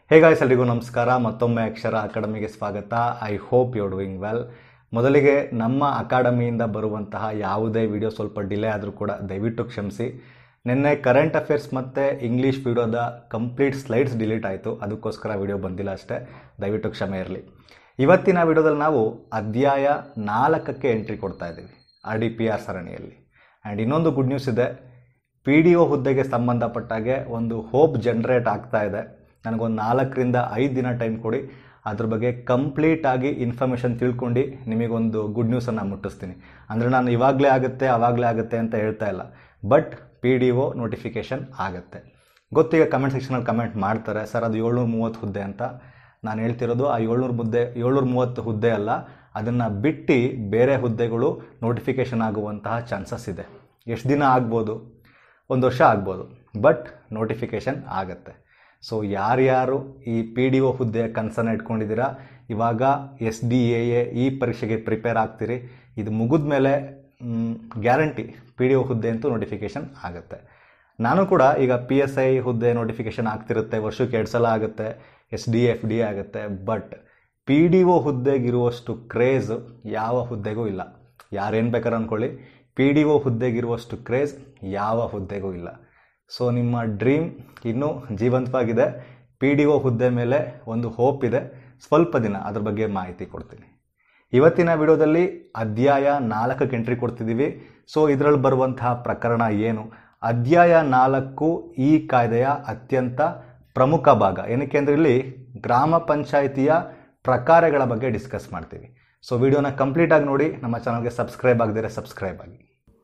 hey guys ಎಲ್ರಿಗೂ ನಮಸ್ಕಾರ ಮತ್ತೊಮ್ಮೆ ಅಕ್ಷರ ಅಕಾಡೆಮಿಗೆ ಸ್ವಾಗತ I hope you doing well ಮೊದಲಿಗೆ ನಮ್ಮ ಅಕಾಡೆಮಿಯಿಂದ ಬರುವಂತಹ ಯಾವುದೇ ವಿಡಿಯೋ ಸ್ವಲ್ಪ ಡಿಲೇ ಆದರೂ ಕೂಡ ದಯವಿಟ್ಟು ಕ್ಷಮಿಸಿ ನಿನ್ನೆ ಕರೆಂಟ್ ಅಫೇರ್ಸ್ ಮತ್ತು ಇಂಗ್ಲೀಷ್ ವಿಡಿಯೋದ ಕಂಪ್ಲೀಟ್ ಸ್ಲೈಡ್ಸ್ ಡಿಲೀಟ್ ಆಯಿತು ಅದಕ್ಕೋಸ್ಕರ ವಿಡಿಯೋ ಬಂದಿಲ್ಲ ಅಷ್ಟೇ ದಯವಿಟ್ಟು ಕ್ಷಮೆ ಇರಲಿ ಇವತ್ತಿನ ವಿಡಿಯೋದಲ್ಲಿ ನಾವು ಅಧ್ಯಾಯ ನಾಲ್ಕಕ್ಕೆ ಎಂಟ್ರಿ ಕೊಡ್ತಾ ಇದ್ದೀವಿ ಆರ್ ಡಿ ಪಿ ಆರ್ ಸರಣಿಯಲ್ಲಿ ಆ್ಯಂಡ್ ಇನ್ನೊಂದು ಗುಡ್ ನ್ಯೂಸ್ ಇದೆ ಪಿ ಡಿ ಒ ಹುದ್ದೆಗೆ ಸಂಬಂಧಪಟ್ಟಾಗೆ ಒಂದು ಹೋಪ್ ಜನ್ರೇಟ್ ಆಗ್ತಾ ಇದೆ ನನಗೊಂದು ನಾಲ್ಕರಿಂದ ಐದು ದಿನ ಟೈಮ್ ಕೊಡಿ ಅದ್ರ ಬಗ್ಗೆ ಕಂಪ್ಲೀಟಾಗಿ ಇನ್ಫಾರ್ಮೇಷನ್ ತಿಳ್ಕೊಂಡು ನಿಮಗೊಂದು ಗುಡ್ ನ್ಯೂಸನ್ನು ಮುಟ್ಟಿಸ್ತೀನಿ ಅಂದರೆ ನಾನು ಇವಾಗಲೇ ಆಗುತ್ತೆ ಆವಾಗಲೇ ಆಗುತ್ತೆ ಅಂತ ಹೇಳ್ತಾ ಇಲ್ಲ but P D O notification ಆಗುತ್ತೆ ಗೊತ್ತೀಗ ಕಮೆಂಟ್ ಸೆಕ್ಷನಲ್ಲಿ ಕಮೆಂಟ್ ಮಾಡ್ತಾರೆ ಸರ್ ಅದು ಏಳ್ನೂರ ಮೂವತ್ತು ಹುದ್ದೆ ಅಂತ ನಾನು ಹೇಳ್ತಿರೋದು ಆ ಏಳ್ನೂರು ಮುದ್ದೆ ಏಳ್ನೂರ ಮೂವತ್ತು ಹುದ್ದೆ ಅಲ್ಲ ಅದನ್ನು ಬಿಟ್ಟು ಬೇರೆ ಹುದ್ದೆಗಳು ನೋಟಿಫಿಕೇಷನ್ ಆಗುವಂತಹ ಚಾನ್ಸಸ್ ಇದೆ ಎಷ್ಟು ದಿನ ಆಗ್ಬೋದು ಒಂದು ವರ್ಷ ಆಗ್ಬೋದು ಬಟ್ ನೋಟಿಫಿಕೇಷನ್ ಆಗುತ್ತೆ ಸೊ ಯಾರ್ಯಾರು ಈ ಪಿ ಡಿ ಒ ಹುದ್ದೆ ಕನಸನ್ನು ಇಟ್ಕೊಂಡಿದ್ದೀರಾ ಇವಾಗ ಎಸ್ ಡಿ ಎ ಎ ಈ ಪರೀಕ್ಷೆಗೆ ಪ್ರಿಪೇರ್ ಆಗ್ತೀರಿ ಇದು ಮುಗಿದ ಮೇಲೆ ಗ್ಯಾರಂಟಿ ಪಿ ಡಿ ಒ ಹುದ್ದೆ ಅಂತೂ ನೋಟಿಫಿಕೇಷನ್ ಆಗುತ್ತೆ ನಾನು ಕೂಡ ಈಗ ಪಿ ಎಸ್ ಐ ಹುದ್ದೆ ನೋಟಿಫಿಕೇಷನ್ ಆಗ್ತಿರುತ್ತೆ ವರ್ಷಕ್ಕೆ ಎರಡು ಸಲ ಆಗುತ್ತೆ ಎಸ್ ಡಿ ಎಫ್ ಡಿ ಆಗುತ್ತೆ ಬಟ್ ಪಿ ಡಿ ಒ ಹುದ್ದೆಗಿರುವಷ್ಟು ಕ್ರೇಜ್ ಯಾವ ಹುದ್ದೆಗೂ ಇಲ್ಲ ಯಾರೇನು ಬೇಕಾದ್ರೆ ಅಂದ್ಕೊಳ್ಳಿ ಪಿ ಡಿ ಒ ಹುದ್ದೆಗಿರುವಷ್ಟು ಕ್ರೇಜ್ ಯಾವ ಹುದ್ದೆಗೂ ಇಲ್ಲ ಸೊ ನಿಮ್ಮ ಡ್ರೀಮ್ ಇನ್ನೂ ಜೀವಂತವಾಗಿದೆ ಪಿ ಡಿ ಒ ಹುದ್ದೆ ಮೇಲೆ ಒಂದು ಹೋಪ್ ಇದೆ ಸ್ವಲ್ಪ ದಿನ ಅದ್ರ ಬಗ್ಗೆ ಮಾಹಿತಿ ಕೊಡ್ತೀನಿ ಇವತ್ತಿನ ವಿಡಿಯೋದಲ್ಲಿ ಅಧ್ಯಾಯ ನಾಲ್ಕಕ್ಕೆ ಎಂಟ್ರಿ ಕೊಡ್ತಿದ್ದೀವಿ ಸೊ ಇದರಲ್ಲಿ ಬರುವಂತಹ ಪ್ರಕರಣ ಏನು ಅಧ್ಯಾಯ ನಾಲ್ಕು ಈ ಕಾಯ್ದೆಯ ಅತ್ಯಂತ ಪ್ರಮುಖ ಭಾಗ ಏನಕ್ಕೆ ಅಂದರೆ ಇಲ್ಲಿ ಗ್ರಾಮ ಪಂಚಾಯಿತಿಯ ಪ್ರಕಾರಗಳ ಬಗ್ಗೆ ಡಿಸ್ಕಸ್ ಮಾಡ್ತೀವಿ ಸೊ ವಿಡಿಯೋನ ಕಂಪ್ಲೀಟಾಗಿ ನೋಡಿ ನಮ್ಮ ಚಾನಲ್ಗೆ ಸಬ್ಸ್ಕ್ರೈಬ್ ಆಗದಿದ್ರೆ ಸಬ್ಸ್ಕ್ರೈಬ್ ಆಗಿ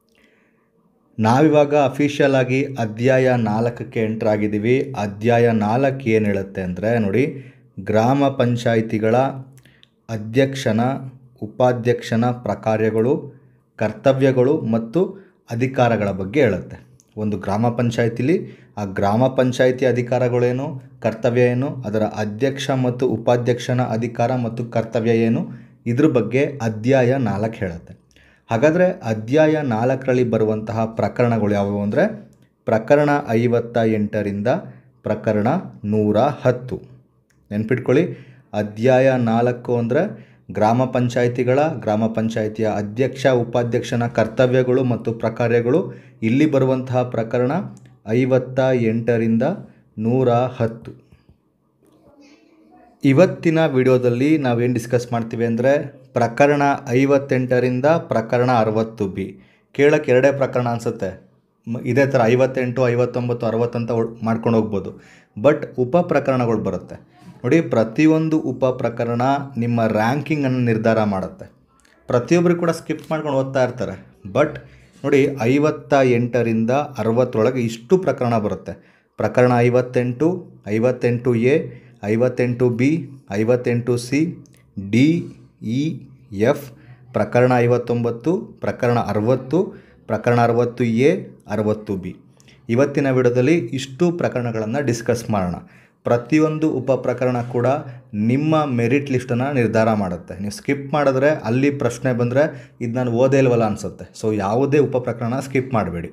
ನಾವಿವಾಗ ಅಫಿಷಿಯಲ್ ಆಗಿ ಅಧ್ಯಾಯ ನಾಲ್ಕಕ್ಕೆ ಎಂಟರ್ ಆಗಿದ್ದೀವಿ ಅಧ್ಯಾಯ ನಾಲ್ಕು ಏನು ಹೇಳುತ್ತೆ ಅಂದರೆ ನೋಡಿ ಗ್ರಾಮ ಪಂಚಾಯಿತಿಗಳ ಅಧ್ಯಕ್ಷನ ಉಪಾಧ್ಯಕ್ಷನ ಪ್ರಕಾರ್ಯಗಳು ಕರ್ತವ್ಯಗಳು ಮತ್ತು ಅಧಿಕಾರಗಳ ಬಗ್ಗೆ ಹೇಳುತ್ತೆ ಒಂದು ಗ್ರಾಮ ಪಂಚಾಯಿತಿಲಿ ಆ ಗ್ರಾಮ ಪಂಚಾಯಿತಿ ಅಧಿಕಾರಗಳೇನು ಕರ್ತವ್ಯ ಏನು ಅದರ ಅಧ್ಯಕ್ಷ ಮತ್ತು ಉಪಾಧ್ಯಕ್ಷನ ಅಧಿಕಾರ ಮತ್ತು ಕರ್ತವ್ಯ ಏನು ಇದ್ರ ಬಗ್ಗೆ ಅಧ್ಯಾಯ ನಾಲ್ಕು ಹೇಳುತ್ತೆ ಹಾಗಾದರೆ ಅಧ್ಯಾಯ ನಾಲ್ಕರಲ್ಲಿ ಬರುವಂತಹ ಪ್ರಕರಣಗಳು ಯಾವುವು ಅಂದರೆ ಪ್ರಕರಣ ಐವತ್ತ ಎಂಟರಿಂದ ಪ್ರಕರಣ ನೂರ ಹತ್ತು ನೆನ್ಪಿಟ್ಕೊಳ್ಳಿ ಅಧ್ಯಾಯ ನಾಲ್ಕು ಅಂದರೆ ಗ್ರಾಮ ಪಂಚಾಯಿತಿಗಳ ಗ್ರಾಮ ಪಂಚಾಯಿತಿಯ ಅಧ್ಯಕ್ಷ ಉಪಾಧ್ಯಕ್ಷನ ಕರ್ತವ್ಯಗಳು ಮತ್ತು ಪ್ರಕಾರ್ಯಗಳು ಇಲ್ಲಿ ಬರುವಂತಹ ಪ್ರಕರಣ ಐವತ್ತ ಎಂಟರಿಂದ ನೂರ ಹತ್ತು ಇವತ್ತಿನ ವಿಡಿಯೋದಲ್ಲಿ ನಾವೇನು ಡಿಸ್ಕಸ್ ಮಾಡ್ತೀವಿ ಅಂದರೆ ಪ್ರಕರಣ ಐವತ್ತೆಂಟರಿಂದ ಪ್ರಕರಣ ಅರವತ್ತು ಬಿ ಕೇಳಕ್ಕೆ ಎರಡೇ ಪ್ರಕರಣ ಅನಿಸುತ್ತೆ ಇದೇ ಥರ ಐವತ್ತೆಂಟು ಐವತ್ತೊಂಬತ್ತು ಅರವತ್ತಂತ ಮಾಡ್ಕೊಂಡು ಹೋಗ್ಬೋದು ಬಟ್ ಉಪ ಪ್ರಕರಣಗಳು ಬರುತ್ತೆ ನೋಡಿ ಪ್ರತಿಯೊಂದು ಉಪ ಪ್ರಕರಣ ನಿಮ್ಮ ರ್ಯಾಂಕಿಂಗನ್ನು ನಿರ್ಧಾರ ಮಾಡುತ್ತೆ ಪ್ರತಿಯೊಬ್ಬರು ಕೂಡ ಸ್ಕಿಪ್ ಮಾಡ್ಕೊಂಡು ಓದ್ತಾ ಇರ್ತಾರೆ ಬಟ್ ನೋಡಿ ಐವತ್ತ ಎಂಟರಿಂದ ಅರವತ್ತರೊಳಗೆ ಇಷ್ಟು ಪ್ರಕರಣ ಬರುತ್ತೆ ಪ್ರಕರಣ ಐವತ್ತೆಂಟು ಐವತ್ತೆಂಟು ಎ ಐವತ್ತೆಂಟು ಬಿ ಐವತ್ತೆಂಟು ಸಿ ಡಿ ಇ ಎಫ್ ಪ್ರಕರಣ ಐವತ್ತೊಂಬತ್ತು ಪ್ರಕರಣ ಅರವತ್ತು ಪ್ರಕರಣ ಅರವತ್ತು ಎ ಅರವತ್ತು ಬಿ ಇವತ್ತಿನ ವಿಡಿಯೋದಲ್ಲಿ ಇಷ್ಟು ಪ್ರಕರಣಗಳನ್ನು ಡಿಸ್ಕಸ್ ಮಾಡೋಣ ಪ್ರತಿಯೊಂದು ಉಪ ಪ್ರಕರಣ ಕೂಡ ನಿಮ್ಮ ಮೆರಿಟ್ ಲಿಸ್ಟನ್ನು ನಿರ್ಧಾರ ಮಾಡುತ್ತೆ ನೀವು ಸ್ಕಿಪ್ ಮಾಡಿದ್ರೆ ಅಲ್ಲಿ ಪ್ರಶ್ನೆ ಬಂದರೆ ಇದು ನಾನು ಓದೇ ಇಲ್ವಲ್ಲ ಅನಿಸುತ್ತೆ ಸೊ ಯಾವುದೇ ಉಪ ಪ್ರಕರಣ ಸ್ಕಿಪ್ ಮಾಡಬೇಡಿ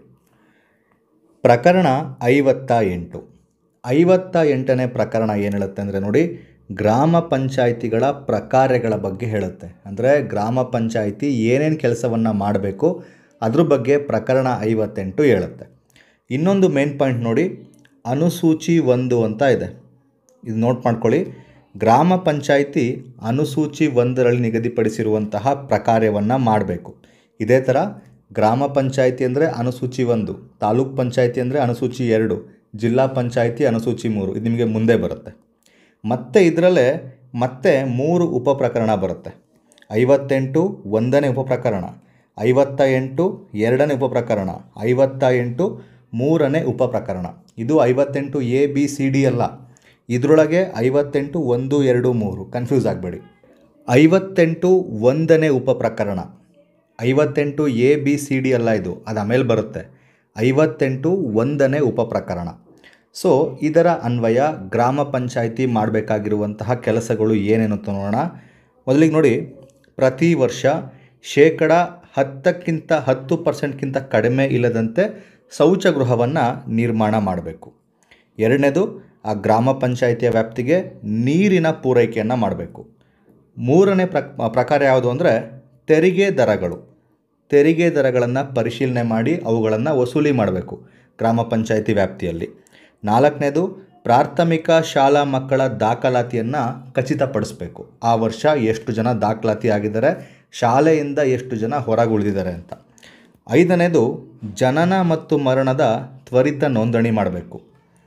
ಪ್ರಕರಣ ಐವತ್ತ ಎಂಟು ಐವತ್ತ ಎಂಟನೇ ಪ್ರಕರಣ ಏನು ಹೇಳುತ್ತೆ ಅಂದರೆ ನೋಡಿ ಗ್ರಾಮ ಪಂಚಾಯಿತಿಗಳ ಪ್ರಕಾರಗಳ ಬಗ್ಗೆ ಹೇಳುತ್ತೆ ಅಂದರೆ ಗ್ರಾಮ ಪಂಚಾಯಿತಿ ಏನೇನು ಕೆಲಸವನ್ನು ಮಾಡಬೇಕು ಅದ್ರ ಬಗ್ಗೆ ಪ್ರಕರಣ ಐವತ್ತೆಂಟು ಹೇಳುತ್ತೆ ಇನ್ನೊಂದು ಮೇನ್ ಪಾಯಿಂಟ್ ನೋಡಿ ಅನುಸೂಚಿ ಒಂದು ಅಂತ ಇದೆ ಇದು ನೋಟ್ ಮಾಡ್ಕೊಳ್ಳಿ ಗ್ರಾಮ ಪಂಚಾಯಿತಿ ಅನುಸೂಚಿ ಒಂದರಲ್ಲಿ ನಿಗದಿಪಡಿಸಿರುವಂತಹ ಪ್ರಕಾರವನ್ನು ಮಾಡಬೇಕು ಇದೇ ಥರ ಗ್ರಾಮ ಪಂಚಾಯಿತಿ ಅಂದರೆ ಅನುಸೂಚಿ ಒಂದು ತಾಲೂಕ್ ಪಂಚಾಯಿತಿ ಅಂದರೆ ಅನುಸೂಚಿ ಎರಡು ಜಿಲ್ಲಾ ಪಂಚಾಯಿತಿ ಅನುಸೂಚಿ ಮೂರು ಇದು ನಿಮಗೆ ಮುಂದೆ ಬರುತ್ತೆ ಮತ್ತು ಇದರಲ್ಲೇ ಮತ್ತೆ ಮೂರು ಉಪ ಪ್ರಕರಣ ಬರುತ್ತೆ ಐವತ್ತೆಂಟು ಒಂದನೇ ಉಪ ಪ್ರಕರಣ ಐವತ್ತ ಎಂಟು ಎರಡನೇ ಉಪ ಪ್ರಕರಣ ಐವತ್ತ ಎಂಟು ಮೂರನೇ ಉಪ ಪ್ರಕರಣ ಇದು ಐವತ್ತೆಂಟು ಎ ಬಿ ಸಿ ಡಿ ಅಲ್ಲ ಇದರೊಳಗೆ ಐವತ್ತೆಂಟು ಒಂದು ಎರಡು ಮೂರು ಕನ್ಫ್ಯೂಸ್ ಆಗಬೇಡಿ ಐವತ್ತೆಂಟು ಒಂದನೇ ಉಪ ಪ್ರಕರಣ ಐವತ್ತೆಂಟು ಎ ಬಿ ಸಿ ಡಿ ಅಲ್ಲ ಇದು ಅದು ಆಮೇಲೆ ಬರುತ್ತೆ ಐವತ್ತೆಂಟು ಒಂದನೇ ಉಪ ಪ್ರಕರಣ ಸೊ ಇದರ ಅನ್ವಯ ಗ್ರಾಮ ಪಂಚಾಯಿತಿ ಮಾಡಬೇಕಾಗಿರುವಂತಹ ಕೆಲಸಗಳು ಏನೇನು ಅಂತ ನೋಡೋಣ ಮೊದಲಿಗೆ ನೋಡಿ ಪ್ರತಿ ವರ್ಷ ಶೇಕಡ ಹತ್ತಕ್ಕಿಂತ ಹತ್ತು ಪರ್ಸೆಂಟ್ಗಿಂತ ಕಡಿಮೆ ಇಲ್ಲದಂತೆ ಶೌಚಗೃಹವನ್ನು ನಿರ್ಮಾಣ ಮಾಡಬೇಕು ಎರಡನೇದು ಆ ಗ್ರಾಮ ಪಂಚಾಯಿತಿಯ ವ್ಯಾಪ್ತಿಗೆ ನೀರಿನ ಪೂರೈಕೆಯನ್ನು ಮಾಡಬೇಕು ಮೂರನೇ ಪ್ರ ಪ್ರಕಾರ ಯಾವುದು ಅಂದರೆ ತೆರಿಗೆ ದರಗಳು ತೆರಿಗೆ ದರಗಳನ್ನು ಪರಿಶೀಲನೆ ಮಾಡಿ ಅವುಗಳನ್ನು ವಸೂಲಿ ಮಾಡಬೇಕು ಗ್ರಾಮ ಪಂಚಾಯಿತಿ ವ್ಯಾಪ್ತಿಯಲ್ಲಿ ನಾಲ್ಕನೇದು ಪ್ರಾಥಮಿಕ ಶಾಲಾ ಮಕ್ಕಳ ದಾಖಲಾತಿಯನ್ನು ಖಚಿತಪಡಿಸಬೇಕು ಆ ವರ್ಷ ಎಷ್ಟು ಜನ ದಾಖಲಾತಿ ಆಗಿದ್ದಾರೆ ಶಾಲೆಯಿಂದ ಎಷ್ಟು ಜನ ಹೊರಗೆ ಉಳಿದಿದ್ದಾರೆ ಅಂತ ಐದನೇದು ಜನನ ಮತ್ತು ಮರಣದ ತ್ವರಿತ ನೋಂದಣಿ ಮಾಡಬೇಕು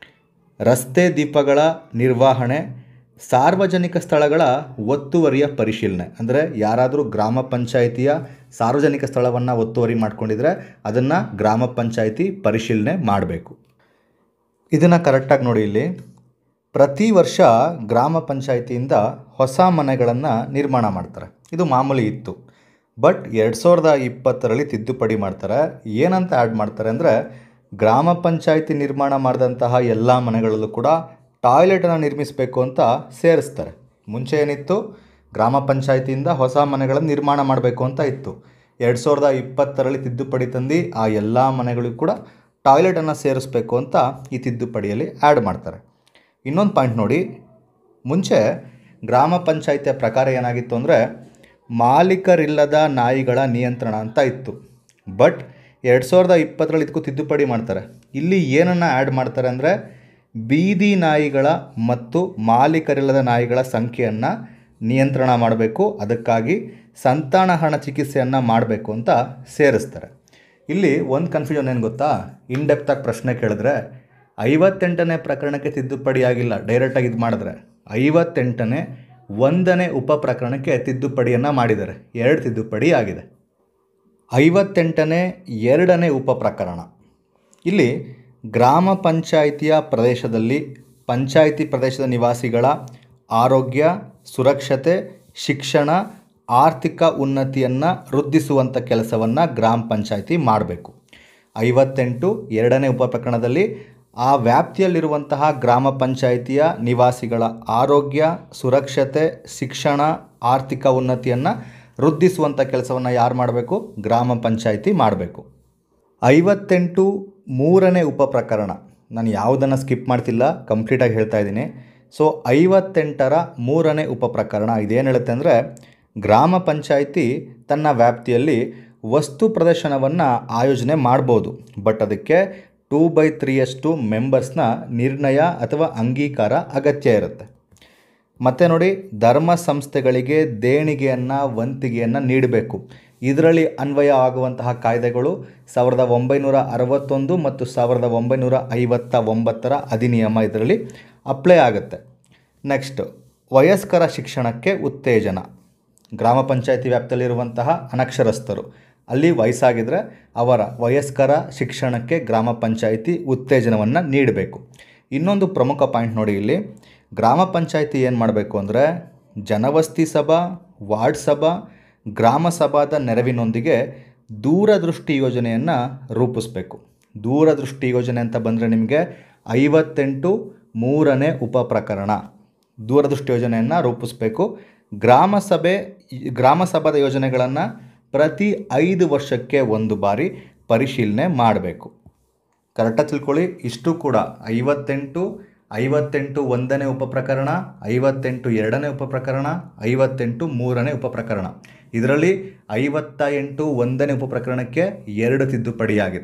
ರಸ್ತೆ ದೀಪಗಳ ನಿರ್ವಹಣೆ ಸಾರ್ವಜನಿಕ ಸ್ಥಳಗಳ ಒತ್ತುವರಿಯ ಪರಿಶೀಲನೆ ಅಂದರೆ ಯಾರಾದರೂ ಗ್ರಾಮ ಪಂಚಾಯಿತಿಯ ಸಾರ್ವಜನಿಕ ಸ್ಥಳವನ್ನು ಒತ್ತುವರಿ ಮಾಡ್ಕೊಂಡಿದ್ರೆ ಅದನ್ನು ಗ್ರಾಮ ಪಂಚಾಯಿತಿ ಪರಿಶೀಲನೆ ಮಾಡಬೇಕು ಇದನ್ನು ಕರೆಕ್ಟಾಗಿ ನೋಡಿ ಇಲ್ಲಿ ಪ್ರತಿ ವರ್ಷ ಗ್ರಾಮ ಪಂಚಾಯಿತಿಯಿಂದ ಹೊಸ ಮನೆಗಳನ್ನು ನಿರ್ಮಾಣ ಮಾಡ್ತಾರೆ ಇದು ಮಾಮೂಲಿ ಇತ್ತು ಬಟ್ ಎರಡು ಸಾವಿರದ ಇಪ್ಪತ್ತರಲ್ಲಿ ತಿದ್ದುಪಡಿ ಮಾಡ್ತಾರೆ ಏನಂತ ಆ್ಯಡ್ ಮಾಡ್ತಾರೆ ಅಂದರೆ ಗ್ರಾಮ ಪಂಚಾಯಿತಿ ನಿರ್ಮಾಣ ಮಾಡಿದಂತಹ ಎಲ್ಲ ಮನೆಗಳಲ್ಲೂ ಕೂಡ ಟಾಯ್ಲೆಟನ್ನು ನಿರ್ಮಿಸಬೇಕು ಅಂತ ಸೇರಿಸ್ತಾರೆ ಮುಂಚೆ ಏನಿತ್ತು ಗ್ರಾಮ ಪಂಚಾಯಿತಿಯಿಂದ ಹೊಸ ಮನೆಗಳನ್ನು ನಿರ್ಮಾಣ ಮಾಡಬೇಕು ಅಂತ ಇತ್ತು ಎರಡು ಸಾವಿರದ ಇಪ್ಪತ್ತರಲ್ಲಿ ತಿದ್ದುಪಡಿ ತಂದು ಆ ಎಲ್ಲ ಮನೆಗಳಿಗೂ ಕೂಡ ಟಾಯ್ಲೆಟನ್ನು ಸೇರಿಸ್ಬೇಕು ಅಂತ ಈ ತಿದ್ದುಪಡಿಯಲ್ಲಿ ಆ್ಯಡ್ ಮಾಡ್ತಾರೆ ಇನ್ನೊಂದು ಪಾಯಿಂಟ್ ನೋಡಿ ಮುಂಚೆ ಗ್ರಾಮ ಪಂಚಾಯಿತಿಯ ಪ್ರಕಾರ ಏನಾಗಿತ್ತು ಅಂದರೆ ಮಾಲೀಕರಿಲ್ಲದ ನಾಯಿಗಳ ನಿಯಂತ್ರಣ ಅಂತ ಇತ್ತು ಬಟ್ ಎರಡು ಸಾವಿರದ ಇಪ್ಪತ್ತರಲ್ಲಿ ಇದಕ್ಕೂ ತಿದ್ದುಪಡಿ ಮಾಡ್ತಾರೆ ಇಲ್ಲಿ ಏನನ್ನು ಆ್ಯಡ್ ಮಾಡ್ತಾರೆ ಅಂದರೆ ಬೀದಿ ನಾಯಿಗಳ ಮತ್ತು ಮಾಲೀಕರಿಲ್ಲದ ನಾಯಿಗಳ ಸಂಖ್ಯೆಯನ್ನು ನಿಯಂತ್ರಣ ಮಾಡಬೇಕು ಅದಕ್ಕಾಗಿ ಸಂತಾನಹರಣ ಚಿಕಿತ್ಸೆಯನ್ನು ಮಾಡಬೇಕು ಅಂತ ಸೇರಿಸ್ತಾರೆ ಇಲ್ಲಿ ಒಂದು ಕನ್ಫ್ಯೂಷನ್ ಏನು ಗೊತ್ತಾ ಇನ್ಡೆಪ್ತಾಗಿ ಪ್ರಶ್ನೆ ಕೇಳಿದ್ರೆ ಐವತ್ತೆಂಟನೇ ಪ್ರಕರಣಕ್ಕೆ ತಿದ್ದುಪಡಿ ಆಗಿಲ್ಲ ಡೈರೆಕ್ಟಾಗಿ ಇದು ಮಾಡಿದ್ರೆ ಐವತ್ತೆಂಟನೇ ಒಂದನೇ ಉಪ ಪ್ರಕರಣಕ್ಕೆ ತಿದ್ದುಪಡಿಯನ್ನು ಮಾಡಿದ್ದಾರೆ ಎರಡು ತಿದ್ದುಪಡಿ ಆಗಿದೆ ಐವತ್ತೆಂಟನೇ ಎರಡನೇ ಉಪ ಪ್ರಕರಣ ಇಲ್ಲಿ ಗ್ರಾಮ ಪಂಚಾಯಿತಿಯ ಪ್ರದೇಶದಲ್ಲಿ ಪಂಚಾಯಿತಿ ಪ್ರದೇಶದ ನಿವಾಸಿಗಳ ಆರೋಗ್ಯ ಸುರಕ್ಷತೆ ಶಿಕ್ಷಣ ಆರ್ಥಿಕ ಉನ್ನತಿಯನ್ನು ವೃದ್ಧಿಸುವಂಥ ಕೆಲಸವನ್ನು ಗ್ರಾಮ ಪಂಚಾಯಿತಿ ಮಾಡಬೇಕು ಐವತ್ತೆಂಟು ಎರಡನೇ ಉಪ ಪ್ರಕರಣದಲ್ಲಿ ಆ ವ್ಯಾಪ್ತಿಯಲ್ಲಿರುವಂತಹ ಗ್ರಾಮ ಪಂಚಾಯಿತಿಯ ನಿವಾಸಿಗಳ ಆರೋಗ್ಯ ಸುರಕ್ಷತೆ ಶಿಕ್ಷಣ ಆರ್ಥಿಕ ಉನ್ನತಿಯನ್ನು ವೃದ್ಧಿಸುವಂಥ ಕೆಲಸವನ್ನು ಯಾರು ಮಾಡಬೇಕು ಗ್ರಾಮ ಪಂಚಾಯಿತಿ ಮಾಡಬೇಕು ಐವತ್ತೆಂಟು ಮೂರನೇ ಉಪ ಪ್ರಕರಣ ನಾನು ಯಾವುದನ್ನು ಸ್ಕಿಪ್ ಮಾಡ್ತಿಲ್ಲ ಕಂಪ್ಲೀಟಾಗಿ ಹೇಳ್ತಾ ಇದ್ದೀನಿ ಸೊ ಐವತ್ತೆಂಟರ ಮೂರನೇ ಉಪ ಪ್ರಕರಣ ಇದೇನು ಹೇಳುತ್ತೆ ಅಂದರೆ ಗ್ರಾಮ ಪಂಚಾಯಿತಿ ತನ್ನ ವ್ಯಾಪ್ತಿಯಲ್ಲಿ ವಸ್ತು ಪ್ರದರ್ಶನವನ್ನು ಆಯೋಜನೆ ಮಾಡ್ಬೋದು ಬಟ್ ಅದಕ್ಕೆ ಟೂ ಬೈ ತ್ರೀಯಷ್ಟು ಮೆಂಬರ್ಸ್ನ ನಿರ್ಣಯ ಅಥವಾ ಅಂಗೀಕಾರ ಅಗತ್ಯ ಇರುತ್ತೆ ಮತ್ತು ನೋಡಿ ಧರ್ಮ ಸಂಸ್ಥೆಗಳಿಗೆ ದೇಣಿಗೆಯನ್ನು ವಂತಿಗೆಯನ್ನು ನೀಡಬೇಕು ಇದರಲ್ಲಿ ಅನ್ವಯ ಆಗುವಂತಹ ಕಾಯ್ದೆಗಳು ಸಾವಿರದ ಒಂಬೈನೂರ ಅರವತ್ತೊಂದು ಮತ್ತು ಸಾವಿರದ ಒಂಬೈನೂರ ಐವತ್ತ ಒಂಬತ್ತರ ಅಧಿನಿಯಮ ಇದರಲ್ಲಿ ಅಪ್ಲೈ ಆಗುತ್ತೆ ನೆಕ್ಸ್ಟ್ ವಯಸ್ಕರ ಶಿಕ್ಷಣಕ್ಕೆ ಉತ್ತೇಜನ ಗ್ರಾಮ ಪಂಚಾಯತಿ ವ್ಯಾಪ್ತಿಯಲ್ಲಿರುವಂತಹ ಅನಕ್ಷರಸ್ಥರು ಅಲ್ಲಿ ವಯಸ್ಸಾಗಿದ್ದರೆ ಅವರ ವಯಸ್ಕರ ಶಿಕ್ಷಣಕ್ಕೆ ಗ್ರಾಮ ಪಂಚಾಯಿತಿ ಉತ್ತೇಜನವನ್ನು ನೀಡಬೇಕು ಇನ್ನೊಂದು ಪ್ರಮುಖ ಪಾಯಿಂಟ್ ನೋಡಿ ಇಲ್ಲಿ ಗ್ರಾಮ ಪಂಚಾಯಿತಿ ಏನು ಮಾಡಬೇಕು ಅಂದರೆ ಜನವಸ್ತಿ ಸಭಾ ವಾರ್ಡ್ ಸಭಾ ಗ್ರಾಮ ಸಭಾದ ನೆರವಿನೊಂದಿಗೆ ದೂರದೃಷ್ಟಿ ಯೋಜನೆಯನ್ನು ರೂಪಿಸಬೇಕು ದೂರದೃಷ್ಟಿ ಯೋಜನೆ ಅಂತ ಬಂದರೆ ನಿಮಗೆ ಐವತ್ತೆಂಟು ಮೂರನೇ ಉಪ ಪ್ರಕರಣ ದೂರದೃಷ್ಟಿ ಯೋಜನೆಯನ್ನು ರೂಪಿಸಬೇಕು ಗ್ರಾಮ ಸಭೆ ಗ್ರಾಮ ಸಭಾದ ಯೋಜನೆಗಳನ್ನು ಪ್ರತಿ ಐದು ವರ್ಷಕ್ಕೆ ಒಂದು ಬಾರಿ ಪರಿಶೀಲನೆ ಮಾಡಬೇಕು ಕರೆಕ್ಟಾಗಿ ತಿಳ್ಕೊಳ್ಳಿ ಇಷ್ಟು ಕೂಡ ಐವತ್ತೆಂಟು ಐವತ್ತೆಂಟು ಒಂದನೇ ಉಪ ಪ್ರಕರಣ ಐವತ್ತೆಂಟು ಎರಡನೇ ಉಪ ಪ್ರಕರಣ ಐವತ್ತೆಂಟು ಮೂರನೇ ಉಪ ಪ್ರಕರಣ ಇದರಲ್ಲಿ ಐವತ್ತ ಎಂಟು ಒಂದನೇ ಉಪ ಪ್ರಕರಣಕ್ಕೆ ಎರಡು ತಿದ್ದುಪಡಿಯಾಗಿದೆ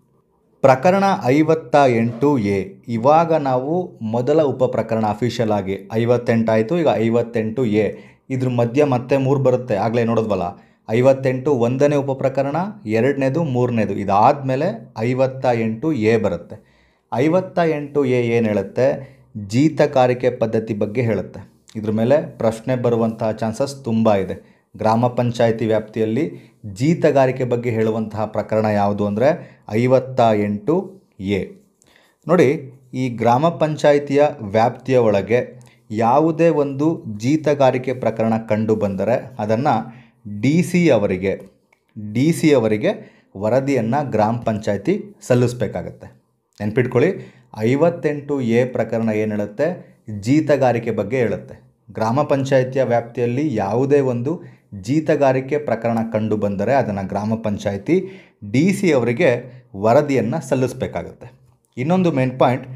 ಪ್ರಕರಣ ಐವತ್ತ ಎಂಟು ಎ ಇವಾಗ ನಾವು ಮೊದಲ ಉಪ ಪ್ರಕರಣ ಅಫಿಷಿಯಲ್ ಆಗಿ ಐವತ್ತೆಂಟು ಆಯಿತು ಈಗ ಐವತ್ತೆಂಟು ಎ ಇದ್ರ ಮಧ್ಯ ಮತ್ತೆ ಮೂರು ಬರುತ್ತೆ ಆಗಲೇ ನೋಡಿದ್ವಲ್ಲ ಐವತ್ತೆಂಟು ಒಂದನೇ ಉಪ ಪ್ರಕರಣ ಎರಡನೇದು ಮೂರನೇದು ಇದಾದಮೇಲೆ ಐವತ್ತ ಎಂಟು ಎ ಬರುತ್ತೆ ಐವತ್ತ ಎಂಟು ಎ ಏನು ಹೇಳುತ್ತೆ ಜೀತಕಾರಿಕೆ ಪದ್ಧತಿ ಬಗ್ಗೆ ಹೇಳುತ್ತೆ ಇದ್ರ ಮೇಲೆ ಪ್ರಶ್ನೆ ಬರುವಂತಹ ಚಾನ್ಸಸ್ ತುಂಬ ಇದೆ ಗ್ರಾಮ ಪಂಚಾಯಿತಿ ವ್ಯಾಪ್ತಿಯಲ್ಲಿ ಜೀತಗಾರಿಕೆ ಬಗ್ಗೆ ಹೇಳುವಂತಹ ಪ್ರಕರಣ ಯಾವುದು ಅಂದರೆ ಐವತ್ತ ಎಂಟು ಎ ನೋಡಿ ಈ ಗ್ರಾಮ ಪಂಚಾಯಿತಿಯ ವ್ಯಾಪ್ತಿಯ ಒಳಗೆ ಯಾವುದೇ ಒಂದು ಜೀತಗಾರಿಕೆ ಪ್ರಕರಣ ಕಂಡು ಬಂದರೆ ಅದನ್ನು ಡಿ ಸಿ ಅವರಿಗೆ ಡಿ ಸಿ ಅವರಿಗೆ ವರದಿಯನ್ನು ಗ್ರಾಮ ಪಂಚಾಯಿತಿ ಸಲ್ಲಿಸಬೇಕಾಗತ್ತೆ ನೆನ್ಪಿಟ್ಕೊಳ್ಳಿ ಐವತ್ತೆಂಟು ಎ ಪ್ರಕರಣ ಏನು ಹೇಳುತ್ತೆ ಜೀತಗಾರಿಕೆ ಬಗ್ಗೆ ಹೇಳುತ್ತೆ ಗ್ರಾಮ ಪಂಚಾಯಿತಿಯ ವ್ಯಾಪ್ತಿಯಲ್ಲಿ ಯಾವುದೇ ಒಂದು ಜೀತಗಾರಿಕೆ ಪ್ರಕರಣ ಕಂಡು ಬಂದರೆ ಅದನ್ನು ಗ್ರಾಮ ಪಂಚಾಯಿತಿ ಡಿ ಸಿ ಅವರಿಗೆ ವರದಿಯನ್ನು ಸಲ್ಲಿಸಬೇಕಾಗತ್ತೆ ಇನ್ನೊಂದು ಮೇನ್ ಪಾಯಿಂಟ್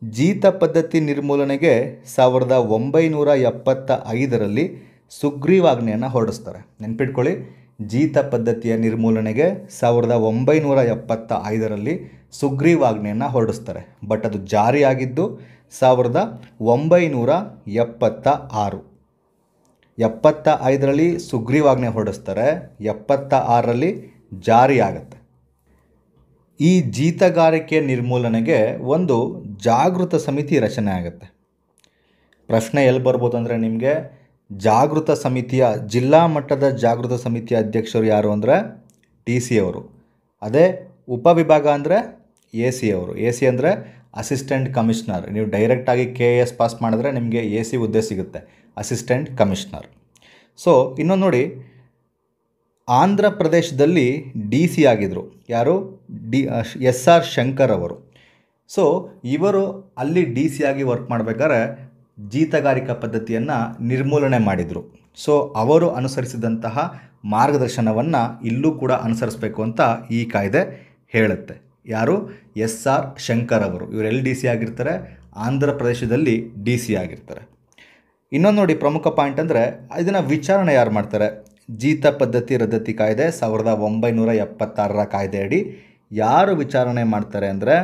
ಜೀತ ಪದ್ಧತಿ ನಿರ್ಮೂಲನೆಗೆ ಸಾವಿರದ ಒಂಬೈನೂರ ಎಪ್ಪತ್ತ ಐದರಲ್ಲಿ ಸುಗ್ರೀವಾಜ್ಞೆಯನ್ನು ಹೊರಡಿಸ್ತಾರೆ ನೆನ್ಪಿಟ್ಕೊಳ್ಳಿ ಜೀತ ಪದ್ಧತಿಯ ನಿರ್ಮೂಲನೆಗೆ ಸಾವಿರದ ಒಂಬೈನೂರ ಎಪ್ಪತ್ತ ಐದರಲ್ಲಿ ಸುಗ್ರೀವಾಜ್ಞೆಯನ್ನು ಹೊರಡಿಸ್ತಾರೆ ಬಟ್ ಅದು ಜಾರಿಯಾಗಿದ್ದು ಸಾವಿರದ ಒಂಬೈನೂರ ಎಪ್ಪತ್ತ ಆರು ಎಪ್ಪತ್ತ ಐದರಲ್ಲಿ ಸುಗ್ರೀವಾಜ್ಞೆ ಹೊರಡಿಸ್ತಾರೆ ಎಪ್ಪತ್ತ ಆರರಲ್ಲಿ ಜಾರಿಯಾಗತ್ತೆ ಈ ಜೀತಗಾರಿಕೆ ನಿರ್ಮೂಲನೆಗೆ ಒಂದು ಜಾಗೃತ ಸಮಿತಿ ರಚನೆ ಆಗುತ್ತೆ ಪ್ರಶ್ನೆ ಎಲ್ಲಿ ಬರ್ಬೋದು ಅಂದರೆ ನಿಮಗೆ ಜಾಗೃತ ಸಮಿತಿಯ ಜಿಲ್ಲಾ ಮಟ್ಟದ ಜಾಗೃತ ಸಮಿತಿಯ ಅಧ್ಯಕ್ಷರು ಯಾರು ಅಂದರೆ ಟಿ ಸಿ ಅವರು ಅದೇ ಉಪವಿಭಾಗ ಅಂದರೆ ಎ ಸಿ ಅವರು ಎ ಸಿ ಅಂದರೆ ಅಸಿಸ್ಟೆಂಟ್ ಕಮಿಷನರ್ ನೀವು ಡೈರೆಕ್ಟಾಗಿ ಕೆ ಎ ಎಸ್ ಪಾಸ್ ಮಾಡಿದ್ರೆ ನಿಮಗೆ ಎ ಸಿ ಹುದ್ದೆ ಸಿಗುತ್ತೆ ಅಸಿಸ್ಟೆಂಟ್ ಕಮಿಷನರ್ ಸೊ ಇನ್ನೊಂದು ನೋಡಿ ಆಂಧ್ರ ಪ್ರದೇಶದಲ್ಲಿ ಡಿ ಸಿ ಆಗಿದ್ದರು ಯಾರು ಡಿ ಎಸ್ ಆರ್ ಶಂಕರ್ ಅವರು ಸೊ ಇವರು ಅಲ್ಲಿ ಡಿ ಸಿ ಆಗಿ ವರ್ಕ್ ಮಾಡಬೇಕಾದ್ರೆ ಜೀತಗಾರಿಕಾ ಪದ್ಧತಿಯನ್ನು ನಿರ್ಮೂಲನೆ ಮಾಡಿದರು ಸೊ ಅವರು ಅನುಸರಿಸಿದಂತಹ ಮಾರ್ಗದರ್ಶನವನ್ನು ಇಲ್ಲೂ ಕೂಡ ಅನುಸರಿಸಬೇಕು ಅಂತ ಈ ಕಾಯ್ದೆ ಹೇಳುತ್ತೆ ಯಾರು ಎಸ್ ಆರ್ ಶಂಕರ್ ಅವರು ಇವರು ಎಲ್ಲಿ ಡಿ ಸಿ ಆಗಿರ್ತಾರೆ ಆಂಧ್ರ ಪ್ರದೇಶದಲ್ಲಿ ಡಿ ಸಿ ಆಗಿರ್ತಾರೆ ಇನ್ನೊಂದು ನೋಡಿ ಪ್ರಮುಖ ಪಾಯಿಂಟ್ ಅಂದರೆ ಇದನ್ನು ವಿಚಾರಣೆ ಯಾರು ಮಾಡ್ತಾರೆ ಜೀತ ಪದ್ಧತಿ ರದ್ದತಿ ಕಾಯ್ದೆ ಸಾವಿರದ ಒಂಬೈನೂರ ಎಪ್ಪತ್ತಾರರ ಕಾಯ್ದೆ ಅಡಿ ಯಾರು ವಿಚಾರಣೆ ಮಾಡ್ತಾರೆ ಅಂದರೆ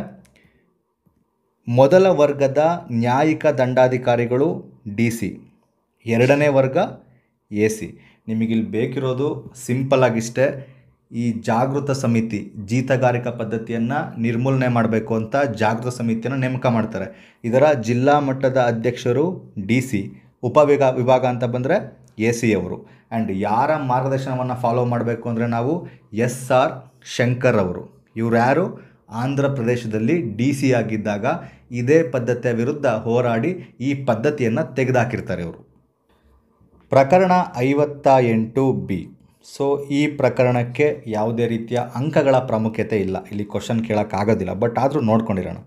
ಮೊದಲ ವರ್ಗದ ನ್ಯಾಯಿಕ ದಂಡಾಧಿಕಾರಿಗಳು ಡಿ ಸಿ ಎರಡನೇ ವರ್ಗ ಎ ಸಿ ನಿಮಗಿಲ್ಲಿ ಬೇಕಿರೋದು ಸಿಂಪಲ್ ಆಗಿಷ್ಟೇ ಈ ಜಾಗೃತ ಸಮಿತಿ ಜೀತಗಾರಿಕಾ ಪದ್ಧತಿಯನ್ನು ನಿರ್ಮೂಲನೆ ಮಾಡಬೇಕು ಅಂತ ಜಾಗೃತ ಸಮಿತಿಯನ್ನು ನೇಮಕ ಮಾಡ್ತಾರೆ ಇದರ ಜಿಲ್ಲಾ ಮಟ್ಟದ ಅಧ್ಯಕ್ಷರು ಡಿ ಸಿ ಉಪವಿಭಾಗ ವಿಭಾಗ ಅಂತ ಬಂದರೆ ಎ ಸಿ ಅವರು ಆ್ಯಂಡ್ ಯಾರ ಮಾರ್ಗದರ್ಶನವನ್ನು ಫಾಲೋ ಮಾಡಬೇಕು ಅಂದರೆ ನಾವು ಎಸ್ ಆರ್ ಶಂಕರ್ ಅವರು ಇವರು ಯಾರು ಆಂಧ್ರ ಪ್ರದೇಶದಲ್ಲಿ ಡಿ ಸಿ ಆಗಿದ್ದಾಗ ಇದೇ ಪದ್ಧತಿಯ ವಿರುದ್ಧ ಹೋರಾಡಿ ಈ ಪದ್ಧತಿಯನ್ನು ತೆಗೆದುಹಾಕಿರ್ತಾರೆ ಇವರು ಪ್ರಕರಣ ಐವತ್ತ ಎಂಟು ಬಿ ಸೊ ಈ ಪ್ರಕರಣಕ್ಕೆ ಯಾವುದೇ ರೀತಿಯ ಅಂಕಗಳ ಪ್ರಾಮುಖ್ಯತೆ ಇಲ್ಲ ಇಲ್ಲಿ ಕ್ವಶನ್ ಕೇಳೋಕ್ಕಾಗೋದಿಲ್ಲ ಬಟ್ ಆದರೂ ನೋಡ್ಕೊಂಡಿರೋಣ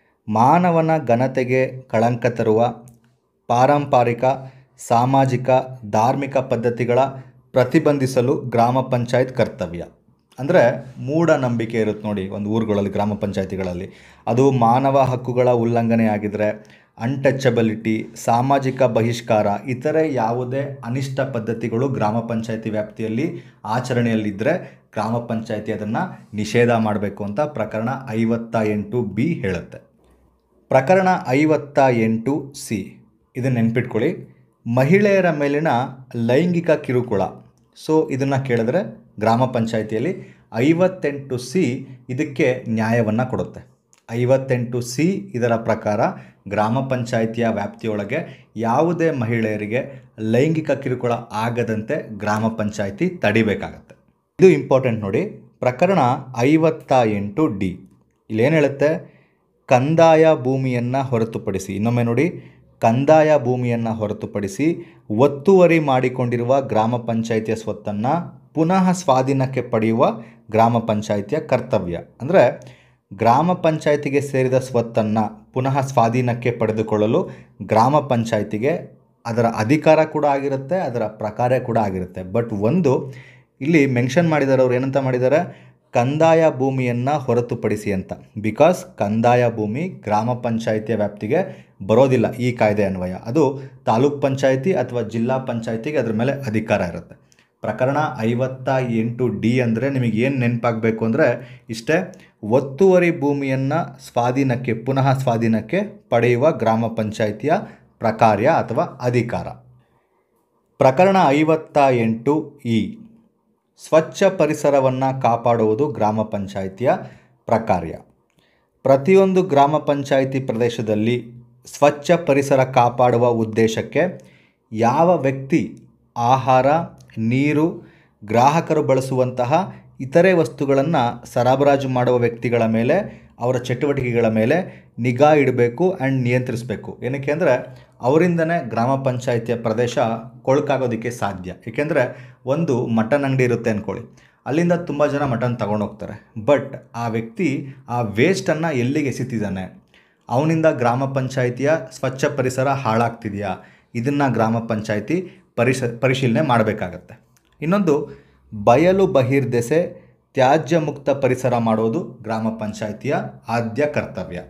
ಮಾನವನ ಘನತೆಗೆ ಕಳಂಕ ತರುವ ಪಾರಂಪರಿಕ ಸಾಮಾಜಿಕ ಧಾರ್ಮಿಕ ಪದ್ಧತಿಗಳ ಪ್ರತಿಬಂಧಿಸಲು ಗ್ರಾಮ ಪಂಚಾಯತ್ ಕರ್ತವ್ಯ ಅಂದರೆ ಮೂಢನಂಬಿಕೆ ಇರುತ್ತೆ ನೋಡಿ ಒಂದು ಊರುಗಳಲ್ಲಿ ಗ್ರಾಮ ಪಂಚಾಯತಿಗಳಲ್ಲಿ ಅದು ಮಾನವ ಹಕ್ಕುಗಳ ಉಲ್ಲಂಘನೆ ಆಗಿದ್ದರೆ ಅನ್ಟಚಬಿಲಿಟಿ ಸಾಮಾಜಿಕ ಬಹಿಷ್ಕಾರ ಇತರೆ ಯಾವುದೇ ಅನಿಷ್ಟ ಪದ್ಧತಿಗಳು ಗ್ರಾಮ ಪಂಚಾಯತಿ ವ್ಯಾಪ್ತಿಯಲ್ಲಿ ಆಚರಣೆಯಲ್ಲಿದ್ದರೆ ಗ್ರಾಮ ಪಂಚಾಯತಿ ಅದನ್ನು ನಿಷೇಧ ಮಾಡಬೇಕು ಅಂತ ಪ್ರಕರಣ ಐವತ್ತ ಎಂಟು ಬಿ ಹೇಳುತ್ತೆ ಪ್ರಕರಣ ಐವತ್ತ ಎಂಟು ಸಿ ಇದನ್ನು ನೆನ್ಪಿಟ್ಕೊಳ್ಳಿ ಮಹಿಳೆಯರ ಮೇಲಿನ ಲೈಂಗಿಕ ಕಿರುಕುಳ ಸೊ ಇದನ್ನು ಕೇಳಿದ್ರೆ ಗ್ರಾಮ ಪಂಚಾಯಿತಿಯಲ್ಲಿ ಐವತ್ತೆಂಟು ಸಿ ಇದಕ್ಕೆ ನ್ಯಾಯವನ್ನು ಕೊಡುತ್ತೆ ಐವತ್ತೆಂಟು ಸಿ ಇದರ ಪ್ರಕಾರ ಗ್ರಾಮ ಪಂಚಾಯಿತಿಯ ವ್ಯಾಪ್ತಿಯೊಳಗೆ ಯಾವುದೇ ಮಹಿಳೆಯರಿಗೆ ಲೈಂಗಿಕ ಕಿರುಕುಳ ಆಗದಂತೆ ಗ್ರಾಮ ಪಂಚಾಯಿತಿ ತಡಿಬೇಕಾಗತ್ತೆ ಇದು ಇಂಪಾರ್ಟೆಂಟ್ ನೋಡಿ ಪ್ರಕರಣ ಐವತ್ತ ಎಂಟು ಡಿ ಇಲ್ಲೇನು ಹೇಳುತ್ತೆ ಕಂದಾಯ ಭೂಮಿಯನ್ನು ಹೊರತುಪಡಿಸಿ ಇನ್ನೊಮ್ಮೆ ನೋಡಿ ಕಂದಾಯ ಭೂಮಿಯನ್ನು ಹೊರತುಪಡಿಸಿ ಒತ್ತುವರಿ ಮಾಡಿಕೊಂಡಿರುವ ಗ್ರಾಮ ಪಂಚಾಯಿತಿಯ ಸ್ವತ್ತನ್ನು ಪುನಃ ಸ್ವಾಧೀನಕ್ಕೆ ಪಡೆಯುವ ಗ್ರಾಮ ಪಂಚಾಯಿತಿಯ ಕರ್ತವ್ಯ ಅಂದರೆ ಗ್ರಾಮ ಪಂಚಾಯಿತಿಗೆ ಸೇರಿದ ಸ್ವತ್ತನ್ನು ಪುನಃ ಸ್ವಾಧೀನಕ್ಕೆ ಪಡೆದುಕೊಳ್ಳಲು ಗ್ರಾಮ ಪಂಚಾಯಿತಿಗೆ ಅದರ ಅಧಿಕಾರ ಕೂಡ ಆಗಿರುತ್ತೆ ಅದರ ಪ್ರಕಾರ ಕೂಡ ಆಗಿರುತ್ತೆ ಬಟ್ ಒಂದು ಇಲ್ಲಿ ಮೆನ್ಷನ್ ಮಾಡಿದ್ದಾರೆ ಅವ್ರು ಏನಂತ ಮಾಡಿದ್ದಾರೆ ಕಂದಾಯ ಭೂಮಿಯನ್ನು ಹೊರತುಪಡಿಸಿ ಅಂತ ಬಿಕಾಸ್ ಕಂದಾಯ ಭೂಮಿ ಗ್ರಾಮ ಪಂಚಾಯಿತಿಯ ವ್ಯಾಪ್ತಿಗೆ ಬರೋದಿಲ್ಲ ಈ ಕಾಯ್ದೆ ಅನ್ವಯ ಅದು ತಾಲೂಕ್ ಪಂಚಾಯಿತಿ ಅಥವಾ ಜಿಲ್ಲಾ ಪಂಚಾಯಿತಿಗೆ ಅದ್ರ ಮೇಲೆ ಅಧಿಕಾರ ಇರುತ್ತೆ ಪ್ರಕರಣ ಐವತ್ತ ಎಂಟು ಡಿ ಅಂದರೆ ನಿಮಗೆ ಏನು ನೆನಪಾಗಬೇಕು ಅಂದರೆ ಇಷ್ಟೇ ಒತ್ತುವರಿ ಭೂಮಿಯನ್ನು ಸ್ವಾಧೀನಕ್ಕೆ ಪುನಃ ಸ್ವಾಧೀನಕ್ಕೆ ಪಡೆಯುವ ಗ್ರಾಮ ಪಂಚಾಯಿತಿಯ ಪ್ರಕಾರ್ಯ ಅಥವಾ ಅಧಿಕಾರ ಪ್ರಕರಣ ಐವತ್ತ ಎಂಟು ಇ ಸ್ವಚ್ಛ ಪರಿಸರವನ್ನು ಕಾಪಾಡುವುದು ಗ್ರಾಮ ಪಂಚಾಯಿತಿಯ ಪ್ರಕಾರ್ಯ ಪ್ರತಿಯೊಂದು ಗ್ರಾಮ ಪಂಚಾಯಿತಿ ಪ್ರದೇಶದಲ್ಲಿ ಸ್ವಚ್ಛ ಪರಿಸರ ಕಾಪಾಡುವ ಉದ್ದೇಶಕ್ಕೆ ಯಾವ ವ್ಯಕ್ತಿ ಆಹಾರ ನೀರು ಗ್ರಾಹಕರು ಬಳಸುವಂತಹ ಇತರೆ ವಸ್ತುಗಳನ್ನು ಸರಬರಾಜು ಮಾಡುವ ವ್ಯಕ್ತಿಗಳ ಮೇಲೆ ಅವರ ಚಟುವಟಿಕೆಗಳ ಮೇಲೆ ನಿಗಾ ಇಡಬೇಕು ಆ್ಯಂಡ್ ನಿಯಂತ್ರಿಸಬೇಕು ಏನಕ್ಕೆ ಅಂದರೆ ಅವರಿಂದನೇ ಗ್ರಾಮ ಪಂಚಾಯಿತಿಯ ಪ್ರದೇಶ ಕೊಳಕಾಗೋದಕ್ಕೆ ಸಾಧ್ಯ ಏಕೆಂದರೆ ಒಂದು ಮಟನ್ ಅಂಗಡಿ ಇರುತ್ತೆ ಅಂದ್ಕೊಳ್ಳಿ ಅಲ್ಲಿಂದ ತುಂಬ ಜನ ಮಟನ್ ತಗೊಂಡು ಹೋಗ್ತಾರೆ ಬಟ್ ಆ ವ್ಯಕ್ತಿ ಆ ವೇಸ್ಟನ್ನು ಎಲ್ಲಿಗೆ ಎಸಿತಿದ್ದಾನೆ ಅವನಿಂದ ಗ್ರಾಮ ಪಂಚಾಯಿತಿಯ ಸ್ವಚ್ಛ ಪರಿಸರ ಹಾಳಾಗ್ತಿದೆಯಾ ಇದನ್ನು ಗ್ರಾಮ ಪಂಚಾಯಿತಿ ಪರಿಶ ಪರಿಶೀಲನೆ ಮಾಡಬೇಕಾಗತ್ತೆ ಇನ್ನೊಂದು ಬಯಲು ಬಹಿರ್ದೆಸೆ ತ್ಯಾಜ್ಯ ಮುಕ್ತ ಪರಿಸರ ಮಾಡೋದು ಗ್ರಾಮ ಪಂಚಾಯಿತಿಯ ಆದ್ಯ ಕರ್ತವ್ಯ